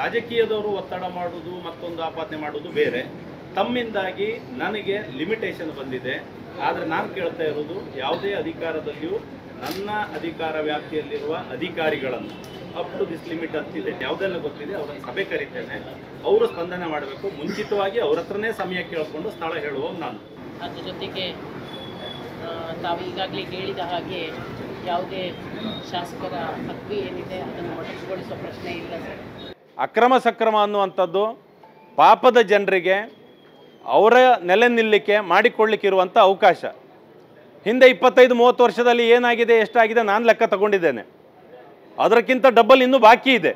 ರಾಜಕೀಯದವರು ಒತ್ತಡ ಮಾಡುವುದು ಮತ್ತೊಂದು ಆಪಾದನೆ ಮಾಡುವುದು ಬೇರೆ ತಮ್ಮಿಂದಾಗಿ ನನಗೆ ಲಿಮಿಟೇಷನ್ ಬಂದಿದೆ ಆದರೆ ನಾನು ಕೇಳ್ತಾ ಇರೋದು ಯಾವುದೇ ಅಧಿಕಾರದಲ್ಲಿಯೂ ನನ್ನ ಅಧಿಕಾರ ವ್ಯಾಪ್ತಿಯಲ್ಲಿರುವ ಅಧಿಕಾರಿಗಳನ್ನು ಅಪ್ ಟು ದಿಸ್ ಲಿಮಿಟ್ ಅಂತಿದೆ ಯಾವುದೆಲ್ಲ ಗೊತ್ತಿದೆ ಅವರನ್ನು ಸಭೆ ಕರಿತೇನೆ ಅವರು ಸ್ಪಂದನೆ ಮಾಡಬೇಕು ಮುಂಚಿತವಾಗಿ ಅವ್ರ ಹತ್ರನೇ ಸಮಯ ಕೇಳಿಕೊಂಡು ಸ್ಥಳ ಹೇಳುವ ನಾನು ಅದ್ರ ಜೊತೆಗೆ ಆ, ತಾವು ಈಗಾಗಲೇ ಹೇಳಿದ ಹಾಗೆ ಯಾವುದೇ ಶಾಸಕರ ಹಕ್ಕು ಏನಿದೆ ಅದನ್ನು ಮೊಟಕುಗೊಳಿಸುವ ಪ್ರಶ್ನೆ ಇಲ್ಲ ಸರ್ ಅಕ್ರಮ ಸಕ್ರಮ ಅನ್ನುವಂಥದ್ದು ಪಾಪದ ಜನರಿಗೆ ಅವರ ನೆಲೆ ನಿಲ್ಲಕ್ಕೆ ಮಾಡಿಕೊಳ್ಳಿಕ್ಕಿರುವಂಥ ಅವಕಾಶ ಹಿಂದೆ ಇಪ್ಪತ್ತೈದು ಮೂವತ್ತು ವರ್ಷದಲ್ಲಿ ಏನಾಗಿದೆ ಎಷ್ಟಾಗಿದೆ ನಾನು ಲೆಕ್ಕ ತಗೊಂಡಿದ್ದೇನೆ ಅದಕ್ಕಿಂತ ಡಬಲ್ ಇನ್ನೂ ಬಾಕಿ ಇದೆ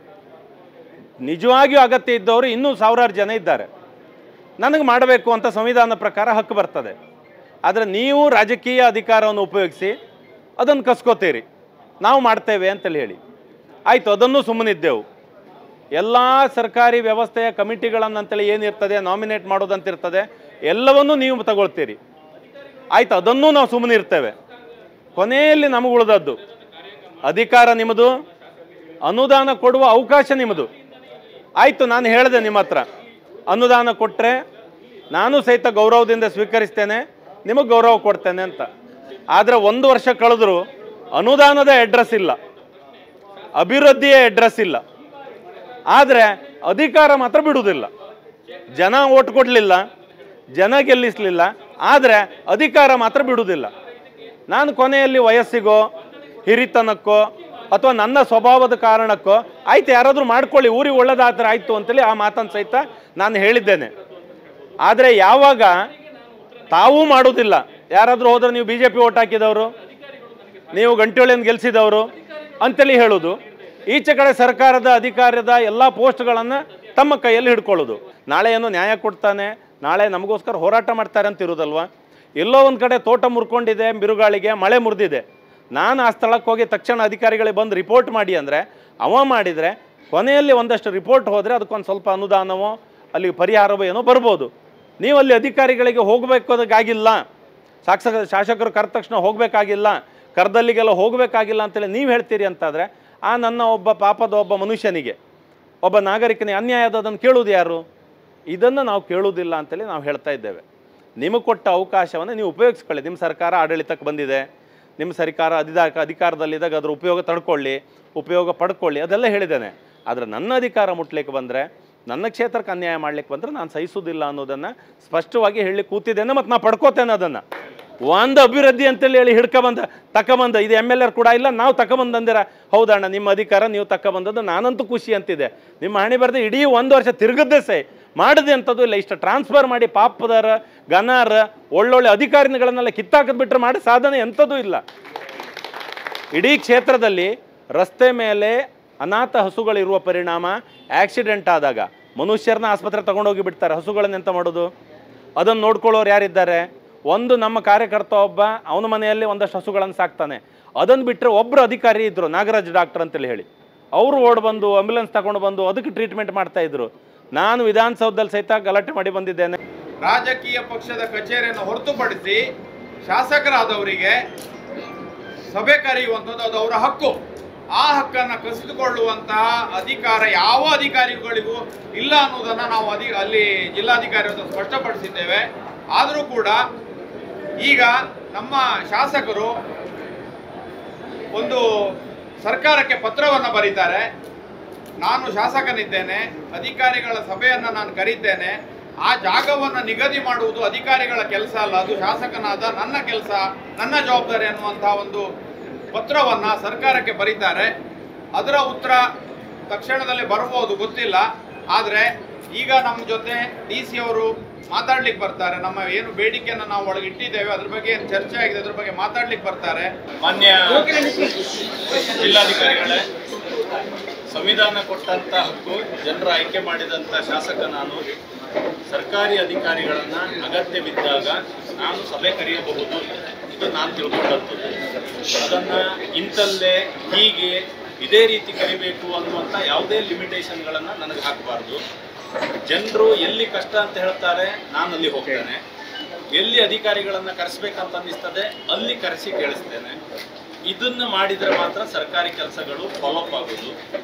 ನಿಜವಾಗಿಯೂ ಅಗತ್ಯ ಇದ್ದವರು ಇನ್ನೂ ಸಾವಿರಾರು ಜನ ಇದ್ದಾರೆ ನನಗೆ ಮಾಡಬೇಕು ಅಂತ ಸಂವಿಧಾನ ಪ್ರಕಾರ ಹಕ್ಕು ಬರ್ತದೆ ಆದರೆ ನೀವು ರಾಜಕೀಯ ಅಧಿಕಾರವನ್ನು ಉಪಯೋಗಿಸಿ ಅದನ್ನು ಕಸ್ಕೋತೀರಿ ನಾವು ಮಾಡ್ತೇವೆ ಅಂತೇಳಿ ಹೇಳಿ ಆಯಿತು ಅದನ್ನು ಸುಮ್ಮನಿದ್ದೆವು ಎಲ್ಲ ಸರ್ಕಾರಿ ವ್ಯವಸ್ಥೆಯ ಕಮಿಟಿಗಳನ್ನಂತೇಳಿ ಏನಿರ್ತದೆ ನಾಮಿನೇಟ್ ಮಾಡೋದಂತಿರ್ತದೆ ಎಲ್ಲವನ್ನೂ ನೀವು ತಗೊಳ್ತೀರಿ ಆಯ್ತು ಅದನ್ನೂ ನಾವು ಸುಮ್ಮನೆ ಇರ್ತೇವೆ ಕೊನೆಯಲ್ಲಿ ನಮಗೆ ಉಳಿದದ್ದು ಅಧಿಕಾರ ನಿಮ್ಮದು ಅನುದಾನ ಕೊಡುವ ಅವಕಾಶ ನಿಮ್ಮದು ಆಯಿತು ನಾನು ಹೇಳಿದೆ ನಿಮ್ಮ ಹತ್ರ ಅನುದಾನ ಕೊಟ್ಟರೆ ನಾನು ಸಹಿತ ಗೌರವದಿಂದ ಸ್ವೀಕರಿಸ್ತೇನೆ ನಿಮಗೆ ಗೌರವ ಕೊಡ್ತೇನೆ ಅಂತ ಆದರೆ ಒಂದು ವರ್ಷ ಕಳೆದರೂ ಅನುದಾನದ ಅಡ್ರೆಸ್ ಇಲ್ಲ ಅಭಿವೃದ್ಧಿಯ ಅಡ್ರೆಸ್ ಇಲ್ಲ ಆದರೆ ಅಧಿಕಾರ ಮಾತ್ರ ಬಿಡುವುದಿಲ್ಲ ಜನ ಓಟ್ ಕೊಡಲಿಲ್ಲ ಜನ ಗೆಲ್ಲಿಸಲಿಲ್ಲ ಆದರೆ ಅಧಿಕಾರ ಮಾತ್ರ ಬಿಡುವುದಿಲ್ಲ ನಾನು ಕೊನೆಯಲ್ಲಿ ವಯಸ್ಸಿಗೋ ಹಿರಿತನಕ್ಕೋ ಅಥವಾ ನನ್ನ ಸ್ವಭಾವದ ಕಾರಣಕ್ಕೋ ಆಯ್ತು ಯಾರಾದರೂ ಮಾಡ್ಕೊಳ್ಳಿ ಊರಿಗೆ ಒಳ್ಳೇದಾದ್ರೆ ಆಯಿತು ಅಂತೇಳಿ ಆ ಮಾತನ್ನು ಸಹಿತ ನಾನು ಹೇಳಿದ್ದೇನೆ ಆದರೆ ಯಾವಾಗ ತಾವೂ ಮಾಡೋದಿಲ್ಲ ಯಾರಾದರೂ ಹೋದ್ರೆ ನೀವು ಬಿ ಜೆ ಪಿ ಓಟ್ ಹಾಕಿದವರು ನೀವು ಗಂಟೆಯೊಳನ್ನು ಗೆಲ್ಲಿಸಿದವರು ಅಂತೇಳಿ ಹೇಳೋದು ಈಚೆ ಕಡೆ ಸರ್ಕಾರದ ಅಧಿಕಾರದ ಎಲ್ಲ ಪೋಸ್ಟ್ಗಳನ್ನು ತಮ್ಮ ಕೈಯಲ್ಲಿ ಹಿಡ್ಕೊಳ್ಳೋದು ನಾಳೆ ಏನು ನ್ಯಾಯ ಕೊಡ್ತಾನೆ ನಾಳೆ ನಮಗೋಸ್ಕರ ಹೋರಾಟ ಮಾಡ್ತಾರೆ ಅಂತ ಇರೋದಲ್ವಾ ಎಲ್ಲೋ ಒಂದು ಕಡೆ ತೋಟ ಮುರ್ಕೊಂಡಿದೆ ಬಿರುಗಾಳಿಗೆ ಮಳೆ ಮುರಿದಿದೆ ನಾನು ಆ ಸ್ಥಳಕ್ಕೆ ಹೋಗಿ ತಕ್ಷಣ ಅಧಿಕಾರಿಗಳಿಗೆ ಬಂದು ರಿಪೋರ್ಟ್ ಮಾಡಿ ಅಂದರೆ ಅವ ಮಾಡಿದರೆ ಕೊನೆಯಲ್ಲಿ ಒಂದಷ್ಟು ರಿಪೋರ್ಟ್ ಹೋದರೆ ಅದಕ್ಕೊಂದು ಸ್ವಲ್ಪ ಅನುದಾನವೋ ಅಲ್ಲಿ ಪರಿಹಾರವೋ ಏನೋ ಬರ್ಬೋದು ನೀವು ಅಲ್ಲಿ ಅಧಿಕಾರಿಗಳಿಗೆ ಹೋಗಬೇಕಾಗಿಲ್ಲ ಶಾಸಕ ಶಾಸಕರು ಕರೆದ ತಕ್ಷಣ ಹೋಗಬೇಕಾಗಿಲ್ಲ ಕರ್ದಲ್ಲಿಗೆಲ್ಲ ಹೋಗಬೇಕಾಗಿಲ್ಲ ಅಂತೇಳಿ ನೀವು ಹೇಳ್ತೀರಿ ಅಂತಾದರೆ ಆ ನನ್ನ ಒಬ್ಬ ಪಾಪದ ಒಬ್ಬ ಮನುಷ್ಯನಿಗೆ ಒಬ್ಬ ನಾಗರಿಕನಿಗೆ ಅನ್ಯಾಯ ಅದನ್ನು ಕೇಳುವುದು ಯಾರು ಇದನ್ನು ನಾವು ಕೇಳುವುದಿಲ್ಲ ಅಂತೇಳಿ ನಾವು ಹೇಳ್ತಾ ಇದ್ದೇವೆ ನಿಮಗೆ ಕೊಟ್ಟ ಅವಕಾಶವನ್ನು ನೀವು ಉಪಯೋಗಿಸ್ಕೊಳ್ಳಿ ನಿಮ್ಮ ಸರ್ಕಾರ ಆಡಳಿತಕ್ಕೆ ಬಂದಿದೆ ನಿಮ್ಮ ಸರ್ಕಾರ ಅಧಿಕಾರ ಅಧಿಕಾರದಲ್ಲಿದ್ದಾಗ ಅದ್ರ ಉಪಯೋಗ ತಡ್ಕೊಳ್ಳಿ ಉಪಯೋಗ ಪಡ್ಕೊಳ್ಳಿ ಅದೆಲ್ಲ ಹೇಳಿದ್ದೇನೆ ಆದರೆ ನನ್ನ ಅಧಿಕಾರ ಮುಟ್ಲಿಕ್ಕೆ ಬಂದರೆ ನನ್ನ ಕ್ಷೇತ್ರಕ್ಕೆ ಅನ್ಯಾಯ ಮಾಡ್ಲಿಕ್ಕೆ ಬಂದರೆ ನಾನು ಸಹಿಸೋದಿಲ್ಲ ಅನ್ನೋದನ್ನು ಸ್ಪಷ್ಟವಾಗಿ ಹೇಳಿ ಕೂತಿದ್ದೇನೆ ಮತ್ತು ನಾನು ಪಡ್ಕೋತೇನೆ ಅದನ್ನು ಒಂದು ಅಭಿವೃದ್ಧಿ ಅಂತೇಳಿ ಹೇಳಿ ಹಿಡ್ಕೊಬಂದ ತಕೊಬಂದ ಇದು ಎಮ್ ಎಲ್ ಆರ್ ಕೂಡ ಇಲ್ಲ ನಾವು ತಕೊಬಂದಂದಿರ ಹೌದಣ್ಣ ನಿಮ್ಮ ಅಧಿಕಾರ ನೀವು ತಕೊಬಂದದ್ದು ನಾನಂತೂ ಖುಷಿ ಅಂತಿದೆ ನಿಮ್ಮ ಹಣೆ ಬರೆದು ಇಡೀ ಒಂದು ವರ್ಷ ತಿರುಗದ್ದೇ ಸೈ ಮಾಡದೆ ಅಂಥದ್ದು ಇಲ್ಲ ಇಷ್ಟು ಟ್ರಾನ್ಸ್ಫರ್ ಮಾಡಿ ಪಾಪದರ ಗನಾರ ಒಳ್ಳೊಳ್ಳೆ ಅಧಿಕಾರಿಗಳನ್ನೆಲ್ಲ ಕಿತ್ತಾಕದ್ ಬಿಟ್ಟರೆ ಮಾಡಿ ಸಾಧನೆ ಎಂಥದ್ದೂ ಇಲ್ಲ ಇಡೀ ಕ್ಷೇತ್ರದಲ್ಲಿ ರಸ್ತೆ ಮೇಲೆ ಅನಾಥ ಹಸುಗಳಿರುವ ಪರಿಣಾಮ ಆಕ್ಸಿಡೆಂಟ್ ಆದಾಗ ಮನುಷ್ಯರನ್ನ ಆಸ್ಪತ್ರೆ ತಗೊಂಡೋಗಿ ಬಿಡ್ತಾರೆ ಹಸುಗಳನ್ನ ಎಂತ ಮಾಡೋದು ಅದನ್ನು ನೋಡ್ಕೊಳ್ಳೋರು ಯಾರಿದ್ದಾರೆ ಒಂದು ನಮ್ಮ ಕಾರ್ಯಕರ್ತ ಒಬ್ಬ ಅವನ ಮನೆಯಲ್ಲಿ ಒಂದಷ್ಟು ಹಸುಗಳನ್ನು ಸಾಕ್ತಾನೆ ಅದನ್ನು ಬಿಟ್ಟರೆ ಒಬ್ಬರು ಅಧಿಕಾರಿ ಇದ್ದರು ನಾಗರಾಜ್ ಡಾಕ್ಟರ್ ಅಂತೇಳಿ ಹೇಳಿ ಅವರು ಓಡ್ ಬಂದು ಆಂಬ್ಯುಲೆನ್ಸ್ ತಗೊಂಡು ಬಂದು ಅದಕ್ಕೆ ಟ್ರೀಟ್ಮೆಂಟ್ ಮಾಡ್ತಾ ಇದ್ರು ನಾನು ವಿಧಾನಸೌಧದಲ್ಲಿ ಸಹಿತ ಗಲಾಟೆ ಮಾಡಿ ಬಂದಿದ್ದೇನೆ ರಾಜಕೀಯ ಪಕ್ಷದ ಕಚೇರಿಯನ್ನು ಹೊರತುಪಡಿಸಿ ಶಾಸಕರಾದವರಿಗೆ ಸಭೆ ಕರೆಯುವಂಥದ್ದು ಅದು ಅವರ ಹಕ್ಕು ಆ ಹಕ್ಕನ್ನು ಕಸಿದುಕೊಳ್ಳುವಂತಹ ಅಧಿಕಾರ ಯಾವ ಅಧಿಕಾರಿಗಳಿಗೂ ಇಲ್ಲ ಅನ್ನೋದನ್ನು ನಾವು ಅಧಿ ಅಲ್ಲಿ ಜಿಲ್ಲಾಧಿಕಾರಿ ಹತ್ರ ಸ್ಪಷ್ಟಪಡಿಸಿದ್ದೇವೆ ಆದರೂ ಕೂಡ ಈಗ ನಮ್ಮ ಶಾಸಕರು ಒಂದು ಸರ್ಕಾರಕ್ಕೆ ಪತ್ರವನ್ನು ಬರೀತಾರೆ ನಾನು ಶಾಸಕನಿದ್ದೇನೆ ಅಧಿಕಾರಿಗಳ ಸಭೆಯನ್ನು ನಾನು ಕರೀತೇನೆ ಆ ಜಾಗವನ್ನು ನಿಗದಿ ಮಾಡುವುದು ಅಧಿಕಾರಿಗಳ ಕೆಲಸ ಅಲ್ಲ ಅದು ಶಾಸಕನಾದ ನನ್ನ ಕೆಲಸ ನನ್ನ ಜವಾಬ್ದಾರಿ ಅನ್ನುವಂತಹ ಒಂದು ಪತ್ರವನ್ನು ಸರ್ಕಾರಕ್ಕೆ ಬರೀತಾರೆ ಅದರ ಉತ್ತರ ತಕ್ಷಣದಲ್ಲಿ ಬರ್ಬೋದು ಗೊತ್ತಿಲ್ಲ ಆದರೆ ಈಗ ನಮ್ಮ ಜೊತೆ ಡಿ ಸಿ ಅವರು ಮಾತಾಡ್ಲಿಕ್ಕೆ ಬರ್ತಾರೆ ನಮ್ಮ ಏನು ಬೇಡಿಕೆಯನ್ನು ನಾವು ಒಳಗೆ ಇಟ್ಟಿದ್ದೇವೆ ಅದ್ರ ಬಗ್ಗೆ ಏನು ಚರ್ಚೆ ಆಗಿದೆ ಅದ್ರ ಬಗ್ಗೆ ಮಾತಾಡ್ಲಿಕ್ಕೆ ಬರ್ತಾರೆ ಮಾನ್ಯ ಜಿಲ್ಲಾಧಿಕಾರಿಗಳೇ ಸಂವಿಧಾನ ಕೊಟ್ಟಂತ ಹಕ್ಕು ಜನರ ಆಯ್ಕೆ ಮಾಡಿದಂಥ ಶಾಸಕ ನಾನು ಸರ್ಕಾರಿ ಅಧಿಕಾರಿಗಳನ್ನ ಅಗತ್ಯವಿದ್ದಾಗ ನಾನು ಸಭೆ ಕರೆಯಬಹುದು ಇದು ನಾನು ತಿಳ್ಕೊಂಡಂಥದ್ದು ಅದನ್ನ ಇಂತಲ್ಲೇ ಹೀಗೆ ಇದೇ ರೀತಿ ಕರಿಬೇಕು ಅನ್ನುವಂಥ ಯಾವುದೇ ಲಿಮಿಟೇಷನ್ಗಳನ್ನು ನನಗೆ ಹಾಕಬಾರ್ದು ಜನರು ಎಲ್ಲಿ ಕಷ್ಟ ಅಂತ ಹೇಳ್ತಾರೆ ನಾನು ಅಲ್ಲಿ ಹೋಗ್ತೇನೆ ಎಲ್ಲಿ ಅಧಿಕಾರಿಗಳನ್ನ ಕರೆಸ್ಬೇಕಂತ ಅನ್ನಿಸ್ತದೆ ಅಲ್ಲಿ ಕರೆಸಿ ಕೇಳಿಸ್ತೇನೆ ಇದನ್ನು ಮಾಡಿದರೆ ಮಾತ್ರ ಸರ್ಕಾರಿ ಕೆಲಸಗಳು ಫಾಲೋಅಪ್ ಆಗೋದು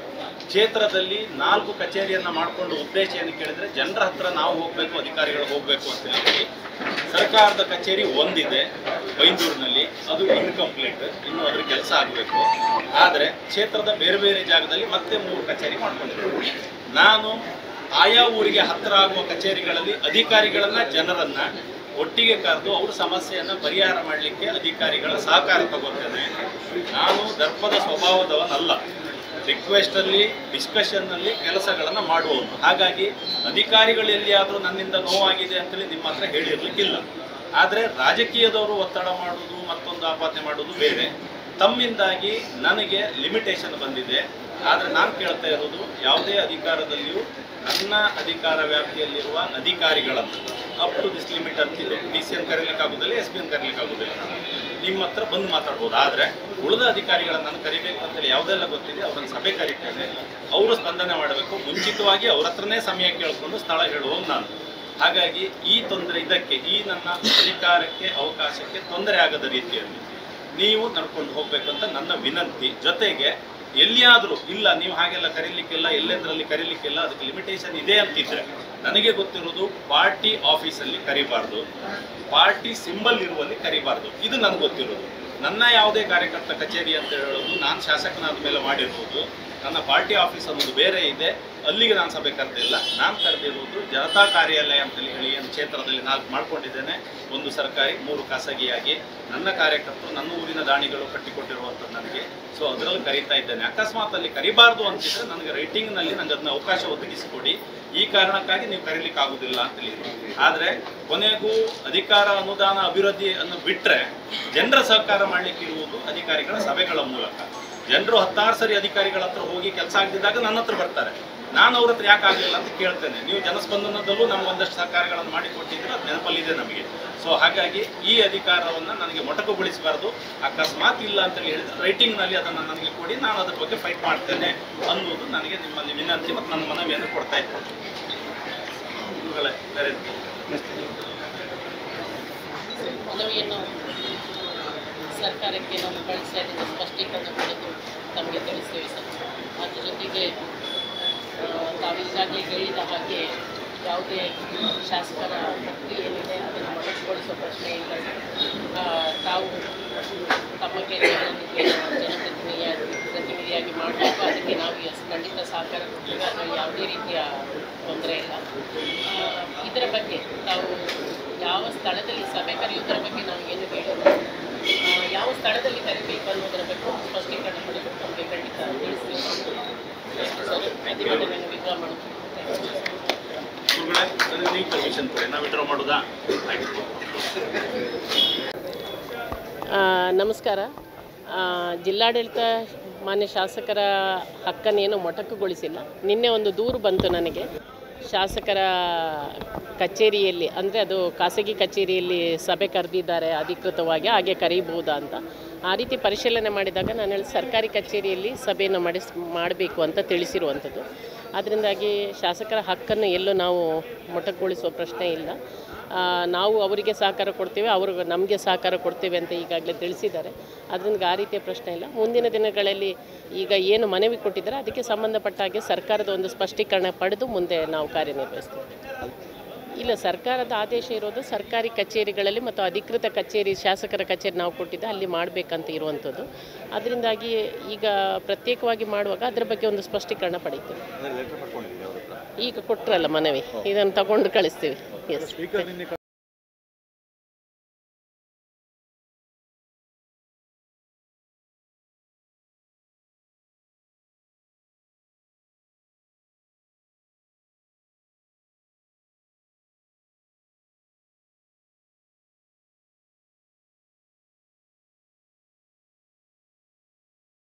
ಕ್ಷೇತ್ರದಲ್ಲಿ ನಾಲ್ಕು ಕಚೇರಿಯನ್ನು ಮಾಡಿಕೊಂಡು ಉದ್ದೇಶ ಏನು ಕೇಳಿದ್ರೆ ಜನರ ಹತ್ರ ನಾವು ಹೋಗಬೇಕು ಅಧಿಕಾರಿಗಳು ಹೋಗಬೇಕು ಅಂತ ಹೇಳಿ ಸರ್ಕಾರದ ಕಚೇರಿ ಒಂದಿದೆ ಬೈಂದೂರಿನಲ್ಲಿ ಅದು ಇನ್ಕಂಪ್ಲೀಟ್ ಇನ್ನು ಅದ್ರ ಕೆಲಸ ಆಗಬೇಕು ಆದರೆ ಕ್ಷೇತ್ರದ ಬೇರೆ ಬೇರೆ ಜಾಗದಲ್ಲಿ ಮತ್ತೆ ಮೂರು ಕಚೇರಿ ಮಾಡ್ಕೊಂಡಿದ್ದೇವೆ ನಾನು ಆಯಾ ಊರಿಗೆ ಹತ್ತಿರ ಆಗುವ ಕಚೇರಿಗಳಲ್ಲಿ ಅಧಿಕಾರಿಗಳನ್ನ ಜನರನ್ನ ಒಟ್ಟಿಗೆ ಕರೆದು ಅವ್ರ ಸಮಸ್ಯೆಯನ್ನು ಪರಿಹಾರ ಮಾಡಲಿಕ್ಕೆ ಅಧಿಕಾರಿಗಳ ಸಹಕಾರ ತಗೋತೇನೆ ನಾನು ದರ್ಪದ ಸ್ವಭಾವದವನಲ್ಲ ರಿಕ್ವೆಸ್ಟಲ್ಲಿ ಡಿಸ್ಕಷನ್ನಲ್ಲಿ ಕೆಲಸಗಳನ್ನು ಮಾಡುವವನು ಹಾಗಾಗಿ ಅಧಿಕಾರಿಗಳು ಎಲ್ಲಿಯಾದರೂ ನನ್ನಿಂದ ನೋವಾಗಿದೆ ಅಂತೇಳಿ ನಿಮ್ಮ ಹತ್ರ ಹೇಳಿರ್ಲಿಕ್ಕಿಲ್ಲ ಆದರೆ ರಾಜಕೀಯದವರು ಒತ್ತಡ ಮಾಡುವುದು ಮತ್ತೊಂದು ಆಪಾದನೆ ಮಾಡುವುದು ಬೇರೆ ತಮ್ಮಿಂದಾಗಿ ನನಗೆ ಲಿಮಿಟೇಷನ್ ಬಂದಿದೆ ಆದರೆ ನಾನು ಕೇಳ್ತಾ ಇರೋದು ಯಾವುದೇ ಅಧಿಕಾರದಲ್ಲಿಯೂ ನನ್ನ ಅಧಿಕಾರ ವ್ಯಾಪ್ತಿಯಲ್ಲಿರುವ ಅಧಿಕಾರಿಗಳನ್ನು ಅಪ್ ಟು ದಿಸ್ ಲಿಮಿಟ್ ಅಂತಿದೆ ಡಿ ಸಿ ಎನ್ ಕರೀಲಿಕ್ಕೆ ಆಗೋದಿಲ್ಲ ಎಸ್ ಪಿ ಎನ್ ಕರೀಲಿಕ್ಕೆ ಆಗೋದಿಲ್ಲ ನಿಮ್ಮ ಹತ್ರ ಬಂದು ಮಾತಾಡ್ಬೋದು ಆದರೆ ಉಳಿದ ಅಧಿಕಾರಿಗಳನ್ನ ನಾನು ಕರಿಬೇಕು ಅಂತೇಳಿ ಯಾವುದೆಲ್ಲ ಗೊತ್ತಿದೆ ಅವರನ್ನು ಸಭೆ ಕರೀತೇನೆ ಅವರು ಸ್ಪಂದನೆ ಮಾಡಬೇಕು ಮುಂಚಿತವಾಗಿ ಅವ್ರ ಹತ್ರನೇ ಸಮಯ ಕೇಳಿಕೊಂಡು ಸ್ಥಳ ಹೇಳುವವನು ನಾನು ಹಾಗಾಗಿ ಈ ತೊಂದರೆ ಇದಕ್ಕೆ ಈ ನನ್ನ ಅಧಿಕಾರಕ್ಕೆ ಅವಕಾಶಕ್ಕೆ ತೊಂದರೆ ಆಗದ ರೀತಿಯಲ್ಲಿ ನೀವು ನಡ್ಕೊಂಡು ಹೋಗ್ಬೇಕು ಅಂತ ನನ್ನ ವಿನಂತಿ ಜೊತೆಗೆ ಎಲ್ಲಿಯಾದರೂ ಇಲ್ಲ ನೀವು ಹಾಗೆಲ್ಲ ಕರೀಲಿಕ್ಕಿಲ್ಲ ಎಲ್ಲೆಂದರಲ್ಲಿ ಕರೀಲಿಕ್ಕಿಲ್ಲ ಅದಕ್ಕೆ ಲಿಮಿಟೇಷನ್ ಇದೆ ಅಂತಿದ್ರೆ ನನಗೆ ಗೊತ್ತಿರೋದು ಪಾರ್ಟಿ ಆಫೀಸಲ್ಲಿ ಕರಿಬಾರ್ದು ಪಾರ್ಟಿ ಸಿಂಬಲ್ ಇರುವಲ್ಲಿ ಕರಿಬಾರ್ದು ಇದು ನನಗೆ ಗೊತ್ತಿರೋದು ನನ್ನ ಯಾವುದೇ ಕಾರ್ಯಕರ್ತ ಕಚೇರಿ ಅಂತ ಹೇಳೋದು ನಾನು ಶಾಸಕನಾದ ಮೇಲೆ ಮಾಡಿರ್ಬೋದು ನನ್ನ ಪಾರ್ಟಿ ಆಫೀಸ್ ಅನ್ನೋದು ಬೇರೆ ಇದೆ ಅಲ್ಲಿಗೆ ನಾನು ಸಭೆ ಕರೆದಿಲ್ಲ ನಾನು ಕರೆದಿರುವುದು ಜನತಾ ಕಾರ್ಯಾಲಯ ಅಂತೇಳಿ ಹೇಳಿ ಏನು ಕ್ಷೇತ್ರದಲ್ಲಿ ನಾಲ್ಕು ಮಾಡ್ಕೊಂಡಿದ್ದೇನೆ ಒಂದು ಸರ್ಕಾರಿ ಮೂರು ಖಾಸಗಿಯಾಗಿ ನನ್ನ ಕಾರ್ಯಕರ್ತರು ನನ್ನ ಊರಿನ ದಾಣಿಗಳು ಕಟ್ಟಿಕೊಟ್ಟಿರುವಂಥದ್ದು ನನಗೆ ಸೊ ಅದರಲ್ಲಿ ಕರೀತಾ ಇದ್ದೇನೆ ಅಕಸ್ಮಾತ್ ಅಲ್ಲಿ ಕರಿಬಾರ್ದು ಅಂತಿದ್ರೆ ನನಗೆ ರೈಟಿಂಗ್ನಲ್ಲಿ ನನಗೆ ಅದನ್ನ ಅವಕಾಶ ಒದಗಿಸಿಕೊಡಿ ಈ ಕಾರಣಕ್ಕಾಗಿ ನೀವು ಕರೀಲಿಕ್ಕೆ ಆಗುದಿಲ್ಲ ಅಂತ ಹೇಳಿ ಆದರೆ ಕೊನೆಗೂ ಅಧಿಕಾರ ಅನುದಾನ ಅಭಿವೃದ್ಧಿ ಅನ್ನು ಬಿಟ್ಟರೆ ಜನರ ಸಹಕಾರ ಮಾಡಲಿಕ್ಕೆ ಇರುವುದು ಅಧಿಕಾರಿಗಳ ಸಭೆಗಳ ಮೂಲಕ ಜನರು ಹತ್ತಾರು ಸರಿ ಅಧಿಕಾರಿಗಳ ಹತ್ರ ಹೋಗಿ ಕೆಲಸ ಆಗದಿದ್ದಾಗ ನನ್ನ ಹತ್ರ ಬರ್ತಾರೆ ನಾನು ಅವ್ರ ಹತ್ರ ಯಾಕೆ ಆಗಲಿಲ್ಲ ಅಂತ ಕೇಳ್ತೇನೆ ನೀವು ಜನಸ್ಪಂದನದಲ್ಲೂ ನಮ್ಗೆ ಒಂದಷ್ಟು ಸಹಕಾರಗಳನ್ನು ಮಾಡಿಕೊಟ್ಟಿದ್ರೆ ಅದು ನೆನಪಲ್ಲಿದೆ ನಮಗೆ ಸೊ ಹಾಗಾಗಿ ಈ ಅಧಿಕಾರವನ್ನು ನನಗೆ ಮೊಟಕುಗೊಳಿಸಬಾರ್ದು ಅಕಸ್ಮಾತ್ ಇಲ್ಲ ಅಂತ ಹೇಳಿದ್ರೆ ರೈಟಿಂಗ್ನಲ್ಲಿ ಅದನ್ನು ನನಗೆ ಕೊಡಿ ನಾನು ಅದ್ರ ಬಗ್ಗೆ ಫೈಟ್ ಮಾಡ್ತೇನೆ ಅನ್ನೋದು ನನಗೆ ನಿಮ್ಮಲ್ಲಿ ವಿನಂತಿ ಮತ್ತು ನನ್ನ ಮನವಿಯನ್ನು ಕೊಡ್ತಾ ಇದ್ದೇನೆ ಇವುಗಳೇ ಬೇರೆ ಮನವಿಯನ್ನು ಸರ್ಕಾರಕ್ಕೆ ನಾವು ಕಳಿಸ್ತಾ ಇದ್ದೀವಿ ಸ್ಪಷ್ಟೀಕರಣ ಪಡೆದು ತಮಗೆ ತಿಳಿಸ್ತೇವೆ ಸರ್ ಅದ್ರ ಜೊತೆಗೆ ಆ, ತಾವು ಈಗಾಗಲೇ ಹೇಳಿದ ಹಾಗೆ ಯಾವುದೇ ಶಾಸಕರ ಪ್ರಕ್ರಿಯೆ ಏನಿದೆ ಅದನ್ನು ಮೊಟಕುಗೊಳಿಸುವ ಪ್ರಶ್ನೆ ಇಲ್ಲ ಆ, ತಾವು ತಮ್ಮ ಕೆಲಸಗಳನ್ನು ಜನಪ್ರತಿನಿಧಿಯಾಗಿ ಪ್ರತಿನಿಧಿಯಾಗಿ ಮಾಡಬೇಕು ಅದಕ್ಕೆ ನಾವು ಎಸ್ ಖಂಡಿತ ಸಹಕಾರ ಕೊಡ್ತೀವಿ ಅದರಲ್ಲಿ ಯಾವುದೇ ರೀತಿಯ ತೊಂದರೆ ಇಲ್ಲ ಆ, ಇದರ ಬಗ್ಗೆ ತಾವು ಯಾವ ಸ್ಥಳದಲ್ಲಿ ಸಭೆ ಕರೆಯುವುದರ ಬಗ್ಗೆ ನಾವು ಏನು ಹೇಳೋದು ಆ, ಯಾವ ಸ್ಥಳದಲ್ಲಿ ಕರಿಬೇಕು ಅನ್ನೋದರ ಬಗ್ಗೆ ಒಂದು ಸ್ಪಷ್ಟೀಕರಣ ಪಡೆದು ನಮಗೆ ಖಂಡಿತ ತಿಳಿಸ್ತೀವಿ ಪ್ರತಿಭಟನೆಯನ್ನು ವಿಡ್ರಾ ಮಾಡುತ್ತೀವಿ ಗುರುಗಳೇ ನನಗೆ ನೀವು ಪರ್ಮಿಷನ್ ಕೊಡಿ ನಾವು ವಿಡ್ರಾ ಮಾಡೋದಾ ಆಯ್ತು ಆ, ನಮಸ್ಕಾರ ಆ, ಜಿಲ್ಲಾಡಳಿತ ಮಾನ್ಯ ಶಾಸಕರ ಹಕ್ಕನ್ನೇನು ಮೊಟಕುಗೊಳಿಸಿಲ್ಲ ನಿನ್ನೆ ಒಂದು ದೂರು ಬಂತು ನನಗೆ ಶಾಸಕರ ಕಚೇರಿಯಲ್ಲಿ ಅಂದರೆ ಅದು ಖಾಸಗಿ ಕಚೇರಿಯಲ್ಲಿ ಸಭೆ ಕರೆದಿದ್ದಾರೆ ಅಧಿಕೃತವಾಗಿ ಹಾಗೆ ಕರೀಬಹುದಾ ಅಂತ ಆ ರೀತಿ ಪರಿಶೀಲನೆ ಮಾಡಿದಾಗ ನಾನು ಹೇಳಿ ಸರ್ಕಾರಿ ಕಚೇರಿಯಲ್ಲಿ ಸಭೆಯನ್ನು ಮಾಡಿಸ್ ಮಾಡಬೇಕು ಅಂತ ತಿಳಿಸಿರುವಂಥದ್ದು ಅದರಿಂದಾಗಿ ಶಾಸಕರ ಹಕ್ಕನ್ನು ಎಲ್ಲೂ ನಾವು ಮೊಟಕುಗೊಳಿಸುವ ಪ್ರಶ್ನೆ ಇಲ್ಲ ಆ, ನಾವು ಅವರಿಗೆ ಸಹಕಾರ ಕೊಡ್ತೇವೆ ಅವರು ನಮಗೆ ಸಹಕಾರ ಕೊಡ್ತೇವೆ ಅಂತ ಈಗಾಗಲೇ ತಿಳಿಸಿದ್ದಾರೆ ಅದರಿಂದ ಆ ರೀತಿಯ ಪ್ರಶ್ನೆ ಇಲ್ಲ ಮುಂದಿನ ದಿನಗಳಲ್ಲಿ ಈಗ ಏನು ಮನವಿ ಕೊಟ್ಟಿದ್ದಾರೆ ಅದಕ್ಕೆ ಸಂಬಂಧಪಟ್ಟ ಹಾಗೆ ಸರ್ಕಾರದ ಒಂದು ಸ್ಪಷ್ಟೀಕರಣ ಪಡೆದು ಮುಂದೆ ನಾವು ಕಾರ್ಯನಿರ್ವಹಿಸ್ತೀವಿ ಇಲ್ಲ ಸರ್ಕಾರದ ಆದೇಶ ಇರೋದು ಸರ್ಕಾರಿ ಕಚೇರಿಗಳಲ್ಲಿ ಮತ್ತು ಅಧಿಕೃತ ಕಚೇರಿ ಶಾಸಕರ ಕಚೇರಿ ನಾವು ಕೊಟ್ಟಿದ್ದೆ ಅಲ್ಲಿ ಮಾಡಬೇಕಂತ ಇರುವಂಥದ್ದು ಅದರಿಂದಾಗಿ ಈಗ ಪ್ರತ್ಯೇಕವಾಗಿ ಮಾಡುವಾಗ ಅದರ ಬಗ್ಗೆ ಒಂದು ಸ್ಪಷ್ಟೀಕರಣ ಪಡೀತೀವಿ ಈಗ ಕೊಟ್ಟರಲ್ಲ ಮನವಿ ಇದನ್ನು ತಗೊಂಡು ಕಳಿಸ್ತೀವಿ ಎಸ್